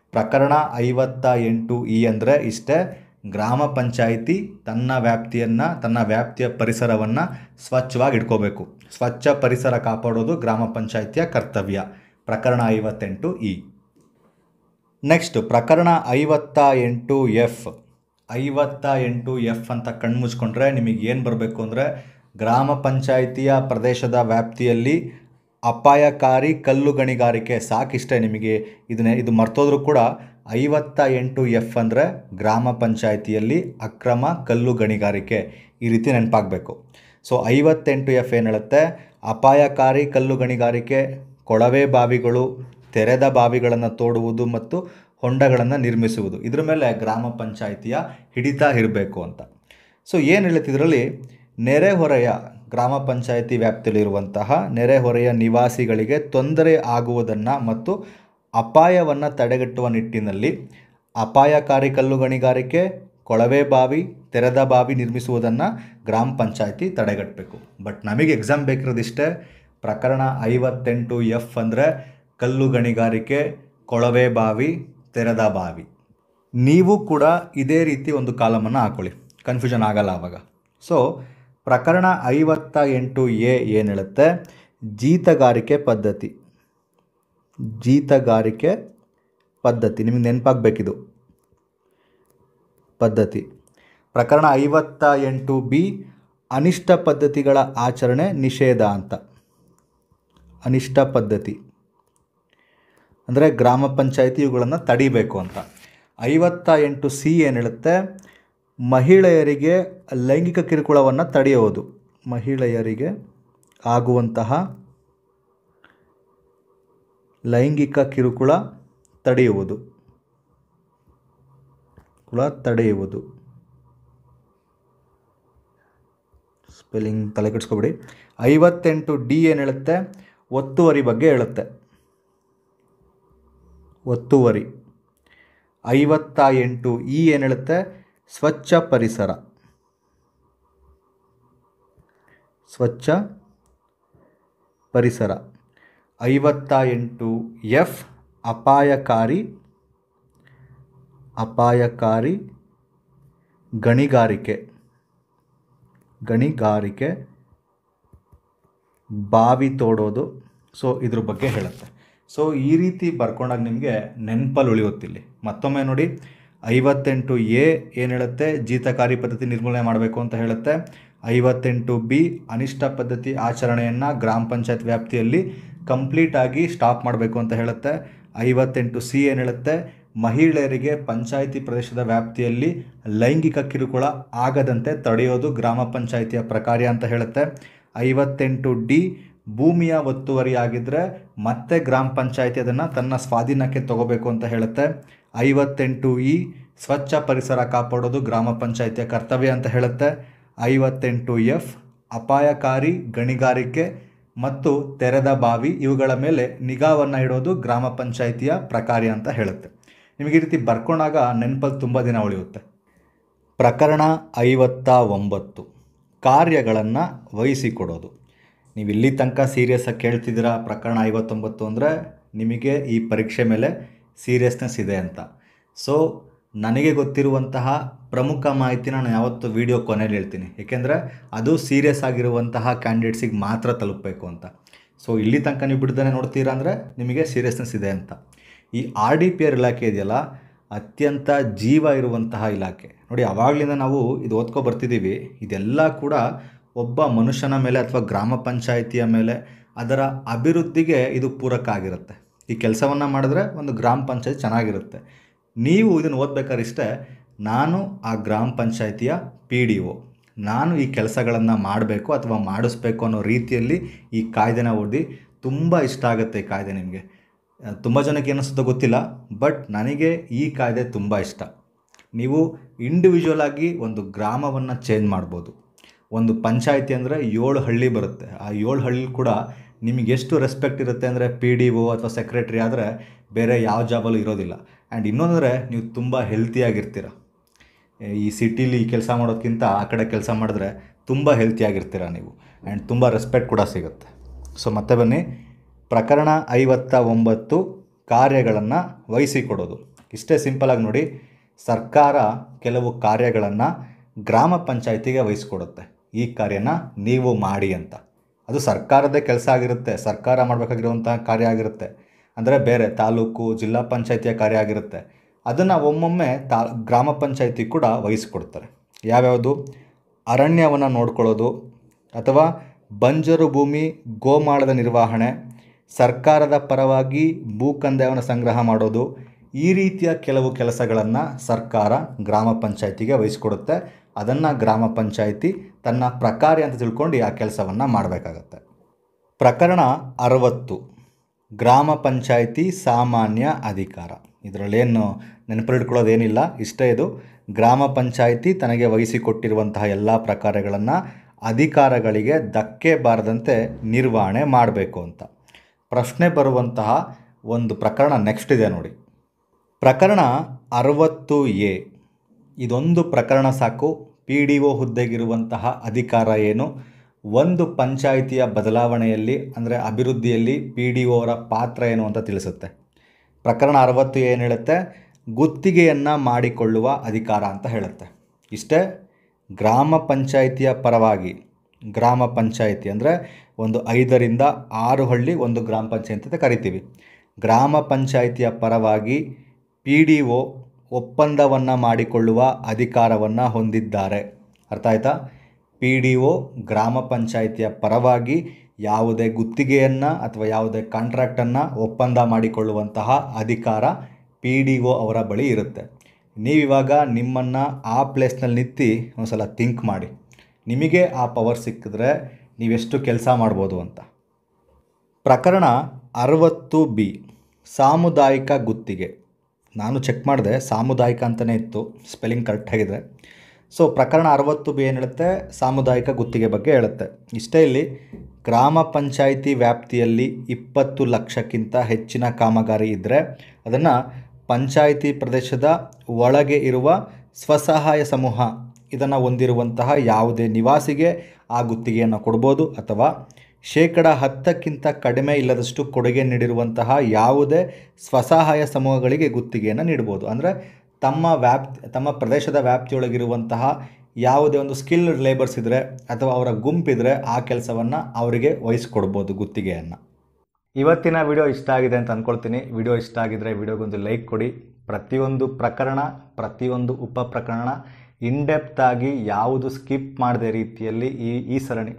ಪ್ರಕರಣ ಐವತ್ತ ಎಂಟು ಇ ಅಂದರೆ ಇಷ್ಟೇ ಗ್ರಾಮ ಪಂಚಾಯಿತಿ ತನ್ನ ವ್ಯಾಪ್ತಿಯನ್ನು ತನ್ನ ವ್ಯಾಪ್ತಿಯ ಪರಿಸರವನ್ನು ಸ್ವಚ್ಛವಾಗಿ ಇಟ್ಕೋಬೇಕು ಸ್ವಚ್ಛ ಪರಿಸರ ಕಾಪಾಡೋದು ಗ್ರಾಮ ಪಂಚಾಯಿತಿಯ ಕರ್ತವ್ಯ ಪ್ರಕರಣ ಐವತ್ತೆಂಟು ಇ ನೆಕ್ಸ್ಟ್ ಪ್ರಕರಣ ಐವತ್ತ ಎಂಟು ಎಫ್ ಐವತ್ತ ಎಂಟು ಎಫ್ ಅಂತ ಕಣ್ಮುಚ್ಕೊಂಡ್ರೆ ನಿಮಗೆ ಏನು ಬರಬೇಕು ಅಂದರೆ ಗ್ರಾಮ ಪಂಚಾಯಿತಿಯ ಪ್ರದೇಶದ ವ್ಯಾಪ್ತಿಯಲ್ಲಿ ಅಪಾಯಕಾರಿ ಕಲ್ಲು ಗಣಿಗಾರಿಕೆ ಸಾಕಿಷ್ಟೇ ನಿಮಗೆ ಇದನ್ನೇ ಇದು ಮರ್ತೋದ್ರೂ ಕೂಡ ಐವತ್ತ ಎಂಟು ಎಫ್ ಅಂದರೆ ಗ್ರಾಮ ಪಂಚಾಯಿತಿಯಲ್ಲಿ ಅಕ್ರಮ ಕಲ್ಲು ಗಣಿಗಾರಿಕೆ ಈ ರೀತಿ ನೆನಪಾಗಬೇಕು ಸೊ ಐವತ್ತೆಂಟು ಎಫ್ ಏನು ಹೇಳುತ್ತೆ ಅಪಾಯಕಾರಿ ಕಲ್ಲು ಗಣಿಗಾರಿಕೆ ಕೊಳವೆ ಬಾವಿಗಳು ತೆರೆದ ಬಾವಿಗಳನ್ನು ತೋಡುವುದು ಮತ್ತು ಹೊಂಡಗಳನ್ನು ನಿರ್ಮಿಸುವುದು ಇದ್ರ ಮೇಲೆ ಗ್ರಾಮ ಪಂಚಾಯಿತಿಯ ಹಿಡಿತ ಇರಬೇಕು ಅಂತ ಸೊ ಏನು ಹೇಳುತ್ತೆ ಇದರಲ್ಲಿ ನೆರೆಹೊರೆಯ ಗ್ರಾಮ ಪಂಚಾಯಿತಿ ವ್ಯಾಪ್ತಿಯಲ್ಲಿರುವಂತಹ ನೆರೆಹೊರೆಯ ನಿವಾಸಿಗಳಿಗೆ ತೊಂದರೆ ಆಗುವುದನ್ನು ಮತ್ತು ಅಪಾಯವನ್ನು ತಡೆಗಟ್ಟುವ ನಿಟ್ಟಿನಲ್ಲಿ ಅಪಾಯಕಾರಿ ಕಲ್ಲು ಗಣಿಗಾರಿಕೆ ಕೊಳವೆ ಬಾವಿ ತೆರೆದ ಬಾವಿ ನಿರ್ಮಿಸುವುದನ್ನು ಗ್ರಾಮ ಪಂಚಾಯಿತಿ ತಡೆಗಟ್ಟಬೇಕು ಬಟ್ ನಮಗೆ ಎಕ್ಸಾಮ್ ಬೇಕಿರೋದಿಷ್ಟೇ ಪ್ರಕರಣ ಐವತ್ತೆಂಟು ಎಫ್ ಅಂದರೆ ಕಲ್ಲು ಗಣಿಗಾರಿಕೆ ಕೊಳವೆ ಬಾವಿ ತೆರೆದ ಬಾವಿ ನೀವು ಕೂಡ ಇದೇ ರೀತಿ ಒಂದು ಕಾಲಮನ್ನು ಹಾಕೊಳ್ಳಿ ಕನ್ಫ್ಯೂಷನ್ ಆಗಲ್ಲ ಆವಾಗ ಸೊ ಪ್ರಕರಣ ಐವತ್ತ ಎಂಟು ಎ ಏನು ಹೇಳುತ್ತೆ ಜೀತಗಾರಿಕೆ ಪದ್ಧತಿ ಜೀತಗಾರಿಕೆ ಪದ್ಧತಿ ನಿಮಗೆ ನೆನಪಾಗಬೇಕಿದು ಪದ್ಧತಿ ಪ್ರಕರಣ ಐವತ್ತ ಎಂಟು ಬಿ ಅನಿಷ್ಟ ಪದ್ಧತಿಗಳ ಆಚರಣೆ ನಿಷೇಧ ಅಂತ ಅನಿಷ್ಟ ಪದ್ಧತಿ ಅಂದರೆ ಗ್ರಾಮ ಪಂಚಾಯಿತಿ ಇವುಗಳನ್ನು ತಡಿಬೇಕು ಅಂತ ಐವತ್ತ ಎಂಟು ಸಿ ಏನು ಹೇಳುತ್ತೆ ಮಹಿಳೆಯರಿಗೆ ಲೈಂಗಿಕ ಕಿರುಕುಳವನ್ನು ತಡೆಯುವುದು ಮಹಿಳೆಯರಿಗೆ ಆಗುವಂತಹ ಲೈಂಗಿಕ ಕಿರುಕುಳ ತಡೆಯುವುದು ಕುಳ ತಡೆಯುವುದು ಸ್ಪೆಲ್ಲಿಂಗ್ ತಲೆ ಕೆಡಿಸ್ಕೊಬಿಡಿ ಐವತ್ತೆಂಟು ಡಿ ಏನು ಹೇಳುತ್ತೆ ಒತ್ತುವರಿ ಬಗ್ಗೆ ಹೇಳುತ್ತೆ ಒತ್ತುವರಿ ಐವತ್ತ ಎಂಟು ಇ ಏನು ಹೇಳುತ್ತೆ ಸ್ವಚ್ಛ ಪರಿಸರ ಸ್ವಚ್ಛ ಪರಿಸರ ಐವತ್ತ ಎಂಟು ಎಫ್ ಅಪಾಯಕಾರಿ ಅಪಾಯಕಾರಿ ಗಣಿಗಾರಿಕೆ ಗಣಿಗಾರಿಕೆ ಬಾವಿ ತೋಡೋದು ಸೊ ಇದ್ರ ಬಗ್ಗೆ ಹೇಳುತ್ತೆ ಸೊ ಈ ರೀತಿ ಬರ್ಕೊಂಡಾಗ ನಿಮಗೆ ನೆನಪಲ್ಲಿ ಉಳಿಯುತ್ತಿಲ್ಲಿ ಮತ್ತೊಮ್ಮೆ ನೋಡಿ ಐವತ್ತೆಂಟು ಎ ಏನು ಹೇಳುತ್ತೆ ಜೀತಕಾರಿ ಪದ್ಧತಿ ನಿರ್ಮೂಲನೆ ಮಾಡಬೇಕು ಅಂತ ಹೇಳುತ್ತೆ ಐವತ್ತೆಂಟು ಬಿ ಅನಿಷ್ಟ ಪದ್ಧತಿ ಆಚರಣೆಯನ್ನು ಗ್ರಾಮ ಪಂಚಾಯತ್ ವ್ಯಾಪ್ತಿಯಲ್ಲಿ ಕಂಪ್ಲೀಟಾಗಿ ಸ್ಟಾಪ್ ಮಾಡಬೇಕು ಅಂತ ಹೇಳುತ್ತೆ ಐವತ್ತೆಂಟು ಸಿ ಏನು ಹೇಳುತ್ತೆ ಮಹಿಳೆಯರಿಗೆ ಪಂಚಾಯಿತಿ ಪ್ರದೇಶದ ವ್ಯಾಪ್ತಿಯಲ್ಲಿ ಲೈಂಗಿಕ ಕಿರುಕುಳ ಆಗದಂತೆ ತಡೆಯೋದು ಗ್ರಾಮ ಪಂಚಾಯಿತಿಯ ಪ್ರಕಾರ್ಯ ಅಂತ ಹೇಳುತ್ತೆ ಐವತ್ತೆಂಟು ಡಿ ಭೂಮಿಯ ಒತ್ತುವರಿ ಆಗಿದ್ದರೆ ಮತ್ತೆ ಗ್ರಾಮ ಪಂಚಾಯಿತಿ ಅದನ್ನು ತನ್ನ ಸ್ವಾಧೀನಕ್ಕೆ ತಗೋಬೇಕು ಅಂತ ಹೇಳುತ್ತೆ ಐವತ್ತೆಂಟು ಇ ಸ್ವಚ್ಛ ಪರಿಸರ ಕಾಪಾಡೋದು ಗ್ರಾಮ ಪಂಚಾಯಿತಿಯ ಕರ್ತವ್ಯ ಅಂತ ಹೇಳುತ್ತೆ ಐವತ್ತೆಂಟು ಎಫ್ ಅಪಾಯಕಾರಿ ಗಣಿಗಾರಿಕೆ ಮತ್ತು ತೆರೆದ ಬಾವಿ ಇವುಗಳ ಮೇಲೆ ನಿಗಾವನ್ನು ಇಡೋದು ಗ್ರಾಮ ಪಂಚಾಯಿತಿಯ ಪ್ರಕಾರ್ಯ ಅಂತ ಹೇಳುತ್ತೆ ನಿಮಗೆ ಈ ರೀತಿ ಬರ್ಕೊಂಡಾಗ ನೆನಪಲ್ಲಿ ತುಂಬ ದಿನ ಉಳಿಯುತ್ತೆ ಪ್ರಕರಣ ಐವತ್ತ ಒಂಬತ್ತು ಕಾರ್ಯಗಳನ್ನು ವಹಿಸಿಕೊಡೋದು ನೀವು ಇಲ್ಲಿ ತನಕ ಸೀರಿಯಸ್ಸಾಗಿ ಕೇಳ್ತಿದ್ದೀರಾ ಪ್ರಕರಣ ಐವತ್ತೊಂಬತ್ತು ಅಂದರೆ ನಿಮಗೆ ಈ ಪರೀಕ್ಷೆ ಮೇಲೆ ಸೀರಿಯಸ್ನೆಸ್ ಇದೆ ಅಂತ ಸೊ ನನಗೆ ಗೊತ್ತಿರುವಂತಹ ಪ್ರಮುಖ ಮಾಹಿತಿನ ನಾನು ಯಾವತ್ತು ವಿಡಿಯೋ ಕೊನೆಯಲ್ಲಿ ಹೇಳ್ತೀನಿ ಏಕೆಂದರೆ ಅದು ಸೀರಿಯಸ್ ಆಗಿರುವಂತಹ ಕ್ಯಾಂಡಿಡೇಟ್ಸಿಗೆ ಮಾತ್ರ ತಲುಪಬೇಕು ಅಂತ ಸೊ ಇಲ್ಲಿ ತನಕ ನೀವು ಬಿಡ್ದೇ ನೋಡ್ತೀರಾ ಅಂದರೆ ನಿಮಗೆ ಸೀರಿಯಸ್ನೆಸ್ ಇದೆ ಅಂತ ಈ ಆರ್ ಡಿ ಪಿ ಆರ್ ಇಲಾಖೆ ಇದೆಯಲ್ಲ ಅತ್ಯಂತ ಜೀವ ಇರುವಂತಹ ಇಲಾಖೆ ನೋಡಿ ಆವಾಗಲಿಂದ ನಾವು ಇದು ಓದ್ಕೊ ಬರ್ತಿದ್ದೀವಿ ಇದೆಲ್ಲ ಕೂಡ ಒಬ್ಬ ಮನುಷ್ಯನ ಮೇಲೆ ಅಥವಾ ಗ್ರಾಮ ಪಂಚಾಯಿತಿಯ ಮೇಲೆ ಅದರ ಅಭಿವೃದ್ಧಿಗೆ ಇದು ಪೂರಕ ಆಗಿರುತ್ತೆ ಈ ಕೆಲಸವನ್ನು ಮಾಡಿದ್ರೆ ಒಂದು ಗ್ರಾಮ ಪಂಚಾಯತ್ ಚೆನ್ನಾಗಿರುತ್ತೆ ನೀವು ಇದನ್ನು ಓದ್ಬೇಕಾದ್ರೆ ಇಷ್ಟೇ ನಾನು ಆ ಗ್ರಾಮ ಪಂಚಾಯಿತಿಯ ಪಿ ಡಿ ಒ ನಾನು ಈ ಕೆಲಸಗಳನ್ನು ಮಾಡಬೇಕು ಅಥವಾ ಮಾಡಿಸ್ಬೇಕು ಅನ್ನೋ ರೀತಿಯಲ್ಲಿ ಈ ಕಾಯ್ದೆನ ಓದಿ ತುಂಬ ಇಷ್ಟ ಆಗುತ್ತೆ ಈ ಕಾಯ್ದೆ ನಿಮಗೆ ತುಂಬ ಜನಕ್ಕೆ ಏನಿಸುತ್ತೋ ಗೊತ್ತಿಲ್ಲ ಬಟ್ ನನಗೆ ಈ ಕಾಯ್ದೆ ತುಂಬ ಇಷ್ಟ ನೀವು ಇಂಡಿವಿಜುವಲ್ ಆಗಿ ಒಂದು ಗ್ರಾಮವನ್ನು ಚೇಂಜ್ ಮಾಡ್ಬೋದು ಒಂದು ಪಂಚಾಯಿತಿ ಅಂದರೆ ಏಳು ಹಳ್ಳಿ ಬರುತ್ತೆ ಆ ಏಳು ಹಳ್ಳಿ ಕೂಡ ನಿಮಗೆ ಎಷ್ಟು ರೆಸ್ಪೆಕ್ಟ್ ಇರುತ್ತೆ ಅಂದರೆ ಪಿ ಡಿ ಒ ಅಥವಾ ಸೆಕ್ರೆಟ್ರಿ ಆದರೆ ಬೇರೆ ಯಾವ ಜಾಬಲ್ಲೂ ಇರೋದಿಲ್ಲ ಆ್ಯಂಡ್ ಇನ್ನೊಂದರೆ ನೀವು ತುಂಬ ಹೆಲ್ತಿಯಾಗಿರ್ತೀರ ಈ ಸಿಟೀಲಿ ಕೆಲಸ ಮಾಡೋದಕ್ಕಿಂತ ಆ ಕಡೆ ಕೆಲಸ ಮಾಡಿದ್ರೆ ತುಂಬ ಹೆಲ್ತಿಯಾಗಿರ್ತೀರ ನೀವು ಆ್ಯಂಡ್ ತುಂಬ ರೆಸ್ಪೆಕ್ಟ್ ಕೂಡ ಸಿಗುತ್ತೆ ಸೊ ಮತ್ತೆ ಬನ್ನಿ ಪ್ರಕರಣ ಐವತ್ತ ಒಂಬತ್ತು ಕಾರ್ಯಗಳನ್ನು ವಹಿಸಿಕೊಡೋದು ಇಷ್ಟೇ ಸಿಂಪಲಾಗಿ ನೋಡಿ ಸರ್ಕಾರ ಕೆಲವು ಕಾರ್ಯಗಳನ್ನು ಗ್ರಾಮ ಪಂಚಾಯಿತಿಗೆ ವಹಿಸ್ಕೊಡುತ್ತೆ ಈ ಕಾರ್ಯನ ನೀವು ಮಾಡಿ ಅಂತ ಅದು ಸರ್ಕಾರದೇ ಕೆಲಸ ಆಗಿರುತ್ತೆ ಸರ್ಕಾರ ಮಾಡಬೇಕಾಗಿರುವಂತಹ ಕಾರ್ಯ ಆಗಿರುತ್ತೆ ಅಂದರೆ ಬೇರೆ ತಾಲೂಕು ಜಿಲ್ಲಾ ಪಂಚಾಯಿತಿಯ ಕಾರ್ಯ ಆಗಿರುತ್ತೆ ಅದನ್ನು ಒಮ್ಮೊಮ್ಮೆ ತಾ ಗ್ರಾಮ ಪಂಚಾಯಿತಿ ಕೂಡ ವಹಿಸ್ಕೊಡ್ತಾರೆ ಯಾವ್ಯಾವುದು ಅರಣ್ಯವನ್ನು ನೋಡ್ಕೊಳ್ಳೋದು ಅಥವಾ ಬಂಜರು ಭೂಮಿ ಗೋಮಾಳದ ನಿರ್ವಹಣೆ ಸರ್ಕಾರದ ಪರವಾಗಿ ಭೂ ಕಂದಾಯವನ್ನು ಸಂಗ್ರಹ ಮಾಡೋದು ಈ ರೀತಿಯ ಕೆಲವು ಕೆಲಸಗಳನ್ನು ಸರ್ಕಾರ ಗ್ರಾಮ ಪಂಚಾಯಿತಿಗೆ ವಹಿಸ್ಕೊಡುತ್ತೆ ಅದನ್ನು ಗ್ರಾಮ ಪಂಚಾಯಿತಿ ತನ್ನ ಪ್ರಕಾರ್ಯ ಅಂತ ತಿಳ್ಕೊಂಡು ಆ ಕೆಲಸವನ್ನು ಮಾಡಬೇಕಾಗತ್ತೆ ಪ್ರಕರಣ ಅರವತ್ತು ಗ್ರಾಮ ಪಂಚಾಯಿತಿ ಸಾಮಾನ್ಯ ಅಧಿಕಾರ ಇದರಲ್ಲೇನು ನೆನಪಿಟ್ಕೊಳ್ಳೋದೇನಿಲ್ಲ ಇಷ್ಟೇ ಇದು ಗ್ರಾಮ ಪಂಚಾಯಿತಿ ತನಗೆ ವಹಿಸಿಕೊಟ್ಟಿರುವಂತಹ ಎಲ್ಲ ಪ್ರಕಾರಗಳನ್ನು ಅಧಿಕಾರಗಳಿಗೆ ಧಕ್ಕೆ ಬಾರದಂತೆ ನಿರ್ವಹಣೆ ಮಾಡಬೇಕು ಅಂತ ಪ್ರಶ್ನೆ ಬರುವಂತಹ ಒಂದು ಪ್ರಕರಣ ನೆಕ್ಸ್ಟ್ ಇದೆ ನೋಡಿ ಪ್ರಕರಣ ಅರವತ್ತು ಎ ಇದೊಂದು ಪ್ರಕರಣ ಸಾಕು ಪಿ ಡಿ ಒ ಹುದ್ದೆಗಿರುವಂತಹ ಅಧಿಕಾರ ಏನು ಒಂದು ಪಂಚಾಯಿತಿಯ ಬದಲಾವಣೆಯಲ್ಲಿ ಅಂದರೆ ಅಭಿವೃದ್ಧಿಯಲ್ಲಿ ಪಿ ಡಿ ಒರ ಪಾತ್ರ ಏನು ಅಂತ ತಿಳಿಸುತ್ತೆ ಪ್ರಕರಣ ಅರವತ್ತು ಏನು ಹೇಳುತ್ತೆ ಗುತ್ತಿಗೆಯನ್ನು ಮಾಡಿಕೊಳ್ಳುವ ಅಧಿಕಾರ ಅಂತ ಹೇಳುತ್ತೆ ಇಷ್ಟೇ ಗ್ರಾಮ ಪಂಚಾಯಿತಿಯ ಪರವಾಗಿ ಗ್ರಾಮ ಪಂಚಾಯಿತಿ ಅಂದರೆ ಒಂದು ಐದರಿಂದ ಆರು ಹಳ್ಳಿ ಒಂದು ಗ್ರಾಮ ಪಂಚಾಯಿತಿ ಅಂತ ಕರಿತೀವಿ ಗ್ರಾಮ ಪಂಚಾಯಿತಿಯ ಪರವಾಗಿ ಪಿ ಡಿ ಒ ಒಪ್ಪಂದವನ್ನು ಮಾಡಿಕೊಳ್ಳುವ ಅಧಿಕಾರವನ್ನು ಹೊಂದಿದ್ದಾರೆ ಅರ್ಥ ಆಯ್ತಾ ಪಿ ಡಿ ಒ ಗ್ರಾಮ ಪಂಚಾಯಿತಿಯ ಪರವಾಗಿ ಯಾವುದೇ ಗುತ್ತಿಗೆಯನ್ನು ಅಥವಾ ಯಾವುದೇ ಕಾಂಟ್ರಾಕ್ಟನ್ನು ಒಪ್ಪಂದ ಮಾಡಿಕೊಳ್ಳುವಂತಹ ಅಧಿಕಾರ ಪಿ ಡಿ ಒ ಅವರ ಬಳಿ ಇರುತ್ತೆ ನೀವಿವಾಗ ನಿಮ್ಮನ್ನು ಆ ಪ್ಲೇಸ್ನಲ್ಲಿ ನಿಂತು ಒಂದು ಸಲ ಥಿಂಕ್ ಮಾಡಿ ನಿಮಗೆ ಆ ಪವರ್ ಸಿಕ್ಕಿದ್ರೆ ನೀವೆಷ್ಟು ಕೆಲಸ ಮಾಡ್ಬೋದು ಅಂತ ಪ್ರಕರಣ ಅರವತ್ತು ಬಿ ಸಾಮುದಾಯಿಕ ಗುತ್ತಿಗೆ ನಾನು ಚೆಕ್ ಮಾಡಿದೆ ಸಾಮುದಾಯಿಕ ಅಂತಲೇ ಇತ್ತು ಸ್ಪೆಲ್ಲಿಂಗ್ ಕರೆಕ್ಟಾಗಿದೆ ಸೊ ಪ್ರಕರಣ ಅರವತ್ತು ಬಿ ಏನು ಹೇಳುತ್ತೆ ಸಾಮುದಾಯಿಕ ಗುತ್ತಿಗೆ ಬಗ್ಗೆ ಹೇಳುತ್ತೆ ಇಷ್ಟೇ ಇಲ್ಲಿ ಗ್ರಾಮ ಪಂಚಾಯಿತಿ ವ್ಯಾಪ್ತಿಯಲ್ಲಿ ಇಪ್ಪತ್ತು ಲಕ್ಷಕ್ಕಿಂತ ಹೆಚ್ಚಿನ ಕಾಮಗಾರಿ ಇದ್ದರೆ ಅದನ್ನು ಪಂಚಾಯಿತಿ ಪ್ರದೇಶದ ಒಳಗೆ ಇರುವ ಸ್ವಸಹಾಯ ಸಮೂಹ ಇದನ್ನು ಹೊಂದಿರುವಂತಹ ಯಾವುದೇ ನಿವಾಸಿಗೆ ಆ ಗುತ್ತಿಗೆಯನ್ನು ಕೊಡ್ಬೋದು ಅಥವಾ ಶೇಕಡ ಹತ್ತಕ್ಕಿಂತ ಕಡಿಮೆ ಇಲ್ಲದಷ್ಟು ಕೊಡುಗೆ ನೀಡಿರುವಂತಹ ಯಾವುದೇ ಸ್ವಸಹಾಯ ಸಮೂಹಗಳಿಗೆ ಗುತ್ತಿಗೆಯನ್ನು ನೀಡ್ಬೋದು ಅಂದರೆ ತಮ್ಮ ವ್ಯಾಪ್ತಿ ತಮ್ಮ ಪ್ರದೇಶದ ವ್ಯಾಪ್ತಿಯೊಳಗಿರುವಂತಹ ಯಾವುದೇ ಒಂದು ಸ್ಕಿಲ್ ಲೇಬರ್ಸ್ ಇದ್ದರೆ ಅಥವಾ ಅವರ ಗುಂಪಿದ್ರೆ ಆ ಕೆಲಸವನ್ನು ಅವರಿಗೆ ವಹಿಸ್ಕೊಡ್ಬೋದು ಗುತ್ತಿಗೆಯನ್ನು ಇವತ್ತಿನ ವಿಡಿಯೋ ಇಷ್ಟ ಆಗಿದೆ ಅಂತ ಅಂದ್ಕೊಳ್ತೀನಿ ವಿಡಿಯೋ ಇಷ್ಟ ಆಗಿದ್ರೆ ವಿಡಿಯೋಗೊಂದು ಲೈಕ್ ಕೊಡಿ ಪ್ರತಿಯೊಂದು ಪ್ರಕರಣ ಪ್ರತಿಯೊಂದು ಉಪ ಪ್ರಕರಣ ಇನ್ಡೆಪ್ತ್ ಆಗಿ ಯಾವುದು ಸ್ಕಿಪ್ ಮಾಡದೆ ರೀತಿಯಲ್ಲಿ ಈ ಈ ಸರಣಿ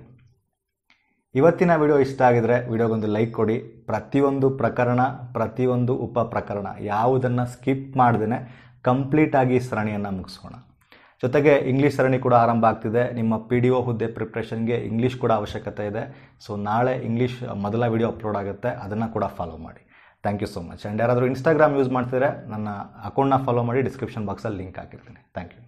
ಇವತ್ತಿನ ವಿಡಿಯೋ ಇಷ್ಟ ಆಗಿದ್ರೆ ವಿಡಿಯೋಗೊಂದು ಲೈಕ್ ಕೊಡಿ ಪ್ರತಿಯೊಂದು ಪ್ರಕರಣ ಪ್ರತಿಯೊಂದು ಉಪ ಪ್ರಕರಣ ಯಾವುದನ್ನು ಸ್ಕಿಪ್ ಮಾಡ್ದೇ ಕಂಪ್ಲೀಟಾಗಿ ಈ ಸರಣಿಯನ್ನು ಮುಗಿಸೋಣ ಜೊತೆಗೆ ಇಂಗ್ಲೀಷ್ ಸರಣಿ ಕೂಡ ಆರಂಭ ಆಗ್ತಿದೆ ನಿಮ್ಮ ಪಿ ಡಿ ಒ ಹುದ್ದೆ ಪ್ರಿಪ್ರೇಷನ್ಗೆ ಇಂಗ್ಲೀಷ್ ಕೂಡ ಅವಶ್ಯಕತೆ ಇದೆ ಸೊ ನಾಳೆ ಇಂಗ್ಲೀಷ್ ಮೊದಲ ವಿಡಿಯೋ ಅಪ್ಲೋಡ್ ಆಗುತ್ತೆ ಅದನ್ನು ಕೂಡ ಫಾಲೋ ಮಾಡಿ thank you so much and ಯಾರಾದರೂ ಇನ್ಸ್ಟಾಗ್ರಾಮ್ ಯೂಸ್ ಮಾಡ್ತಿದ್ರೆ ನನ್ನ ಅಕೌಂಟ್ನ ಫಾಲೋ ಮಾಡಿ ಡಿಸ್ಕ್ರಿಪ್ಷನ್ ಬಾಕ್ಸಲ್ಲಿ ಲಿಂಕ್ ಹಾಕಿರ್ತೀನಿ ಥ್ಯಾಂಕ್ ಯು